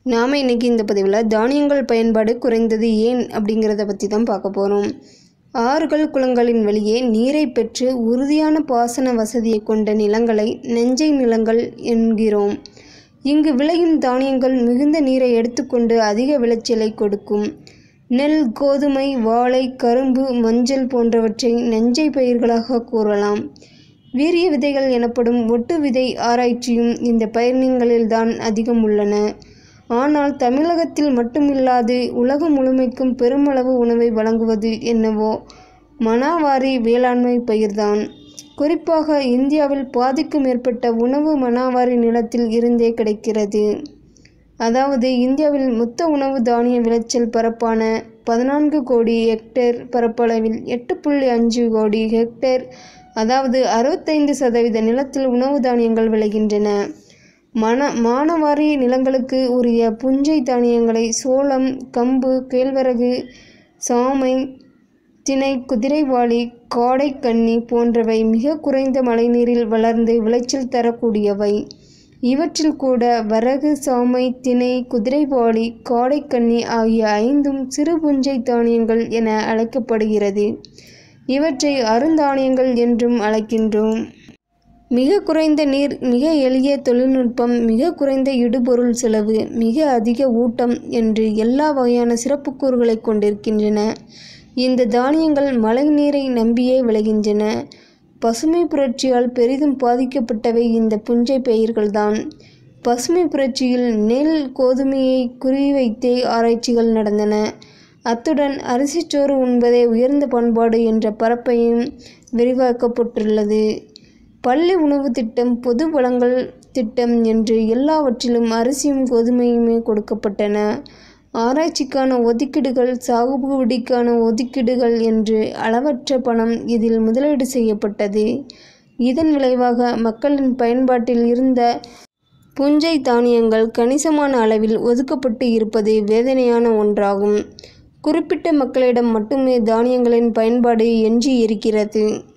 நாம் இன்றைக்கி இந்த பதிவில் தானியங்கள் பயன்பாடு குறைந்தது ஏன் அப்படிங்கிறத பற்றி தான் பார்க்க போகிறோம் ஆறுகள் குளங்களின் வழியே நீரை பெற்று உறுதியான பாசன வசதியை கொண்ட நிலங்களை நெஞ்சை நிலங்கள் என்கிறோம் இங்கு விளையும் தானியங்கள் மிகுந்த நீரை எடுத்துக்கொண்டு அதிக விளைச்சலை கொடுக்கும் நெல் கோதுமை வாழை கரும்பு மஞ்சள் போன்றவற்றை நெஞ்சை பயிர்களாக கூறலாம் வீரிய விதைகள் எனப்படும் ஒட்டு விதை ஆராய்ச்சியும் இந்த பயிர்களில்தான் அதிகம் உள்ளன ஆனால் தமிழகத்தில் மட்டுமில்லாது உலகம் முழுமைக்கும் பெருமளவு உணவை வழங்குவது என்னவோ மனாவாரி வேளாண்மை பயிர்தான் குறிப்பாக இந்தியாவில் பாதிக்கும் மேற்பட்ட உணவு மனாவாரி நிலத்தில் இருந்தே கிடைக்கிறது அதாவது இந்தியாவில் மொத்த உணவு தானிய விளைச்சல் பரப்பான பதினான்கு கோடி ஹெக்டேர் பரப்பளவில் எட்டு புள்ளி அஞ்சு கோடி ஹெக்டேர் அதாவது அறுபத்தைந்து சதவீத நிலத்தில் உணவு தானியங்கள் விளைகின்றன மன மானவாரி நிலங்களுக்கு உரிய புஞ்சை தானியங்களை சோளம் கம்பு கேழ்வரகு சாமை திணை குதிரைவாளி காடைக்கன்னி போன்றவை மிக குறைந்த மழைநீரில் வளர்ந்து விளைச்சல் தரக்கூடியவை இவற்றில் கூட வரகு சாமை திணை குதிரைவாளி காடைக்கன்னி ஆகிய ஐந்தும் சிறு புஞ்சை தானியங்கள் என அழைக்கப்படுகிறது இவற்றை அருந்தானியங்கள் என்றும் அழைக்கின்றோம் மிக குறைந்த நீர் மிக எளிய தொழில்நுட்பம் மிக குறைந்த இடுபொருள் செலவு மிக அதிக ஊட்டம் என்று எல்லா வகையான சிறப்புக்கூறுகளை கொண்டிருக்கின்றன இந்த தானியங்கள் மழை நீரை நம்பியே விளைகின்றன பசுமை புரட்சியால் பெரிதும் பாதிக்கப்பட்டவை இந்த புஞ்சை பயிர்கள்தான் பசுமை புரட்சியில் நெல் கோதுமையை குறிவைத்தே ஆராய்ச்சிகள் நடந்தன அத்துடன் அரிசிச்சோறு உண்பதே உயர்ந்த பண்பாடு என்ற பரப்பையும் விரிவாக்கப்பட்டுள்ளது பள்ளி உணவு திட்டம் பொது வளங்கள் திட்டம் என்று எல்லாவற்றிலும் அரிசியும் கோதுமையுமே கொடுக்கப்பட்டன ஆராய்ச்சிக்கான ஒதுக்கீடுகள் சாகுபடிக்கான ஒதுக்கீடுகள் என்று அளவற்ற பணம் இதில் முதலீடு செய்யப்பட்டது இதன் விளைவாக மக்களின் பயன்பாட்டில் இருந்த புஞ்சை தானியங்கள் கணிசமான அளவில் ஒதுக்கப்பட்டு இருப்பது வேதனையான ஒன்றாகும் குறிப்பிட்ட மக்களிடம் மட்டுமே தானியங்களின் பயன்பாடு எஞ்சி இருக்கிறது